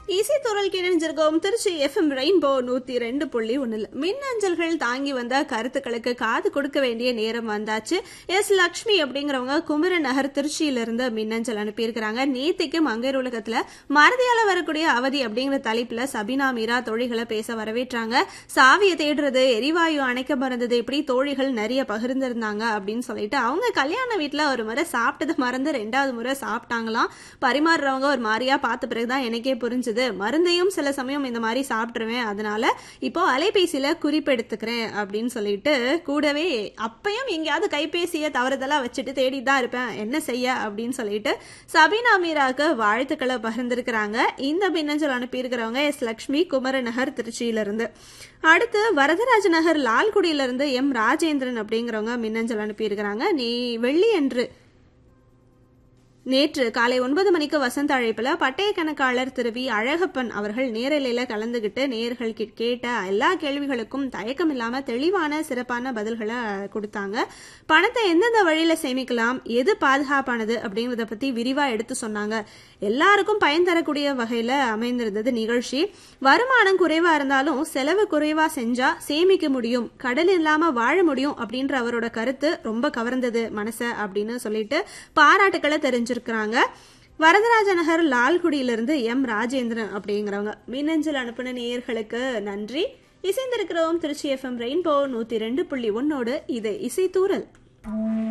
இசைத்துறல் கிணிஞ்சிருக்கோம் Trichy FM Rainbow நூத்தி ரெண்டு புள்ளி ஒண்ணுல மின்னஞ்சல்கள் தாங்கி வந்த கருத்துக்களுக்கு காது கொடுக்க வேண்டிய நேரம் வந்தாச்சு எஸ் லக்ஷ்மி அப்படிங்கிறவங்க குமரன் நகர் திருச்சியில இருந்து மின்னஞ்சல் அனுப்பியிருக்கிறாங்க நேத்திக்கு மங்கையர் உலகத்துல மறதியால வரக்கூடிய அவதி அப்படிங்கிற தலைப்புல சபினா மீரா தோழிகளை பேச வரவேற்றாங்க சாவியை தேடுறது எரிவாயு அணைக்க மறந்தது இப்படி தோழிகள் நிறைய பகிர்ந்திருந்தாங்க அப்படின்னு சொல்லிட்டு அவங்க கல்யாண வீட்டுல ஒரு முறை சாப்பிட்டது மறந்து ரெண்டாவது முறை சாப்பிட்டாங்களாம் பரிமாறுறவங்க ஒரு மாதிரியா பார்த்த பிறகுதான் எனக்கே புரிஞ்சுது மருந்தையும் சில சமயம் இந்த மாதிரி சாப்பிட்டுருவேன் அதனால இப்போ அலைபேசியில குறிப்பெடுத்துக்கிறேன் அப்படின்னு சொல்லிட்டு கூடவே அப்பயும் எங்கேயாவது கைபேசியை தவறுதலா வச்சுட்டு தேடிட்டு தான் இருப்பேன் என்ன செய்ய அப்படின்னு சொல்லிட்டு சபீனா மீராக்கு வாழ்த்துக்களை பகிர்ந்திருக்கிறாங்க இந்த மின்னஞ்சல் அனுப்பியிருக்கிறவங்க எஸ் லக்ஷ்மி குமரநகர் திருச்சியில இருந்து அடுத்து வரதராஜ நகர் லால்குடியில இருந்து எம் ராஜேந்திரன் அப்படிங்கிறவங்க மின்னஞ்சல் அனுப்பியிருக்கிறாங்க நீ வெள்ளி அன்று நேற்று காலை ஒன்பது மணிக்கு வசந்த அழைப்புல பட்டய கணக்காளர் திரு வி அழகப்பன் அவர்கள் நேரலையில கலந்துகிட்டு நேர்கள் கேட்ட எல்லா கேள்விகளுக்கும் தயக்கம் இல்லாம தெளிவான சிறப்பான பதில்களை கொடுத்தாங்க பணத்தை எந்தெந்த வழியில சேமிக்கலாம் எது பாதுகாப்பானது அப்படிங்கறத பத்தி விரிவா எடுத்து சொன்னாங்க எல்லாருக்கும் பயன் தரக்கூடிய வகையில அமைந்திருந்தது நிகழ்ச்சி வருமானம் குறைவா இருந்தாலும் செலவு குறைவா செஞ்சா சேமிக்க முடியும் கடன் இல்லாம வாழ முடியும் அப்படின்ற அவரோட கருத்து ரொம்ப கவர்ந்தது மனச அப்படின்னு சொல்லிட்டு பாராட்டுக்களை தெரிஞ்சிருக்கிறாங்க வரதராஜ நகர் லால்குடியிலிருந்து எம் ராஜேந்திரன் அப்படிங்கிறவங்க மின்னஞ்சல் அனுப்பின நேயர்களுக்கு நன்றி இசைந்திருக்கிறோம் திருச்சி எஃப்எம் ரெயின்போ நூத்தி ரெண்டு புள்ளி ஒன்னோடு இது இசைத்தூரல்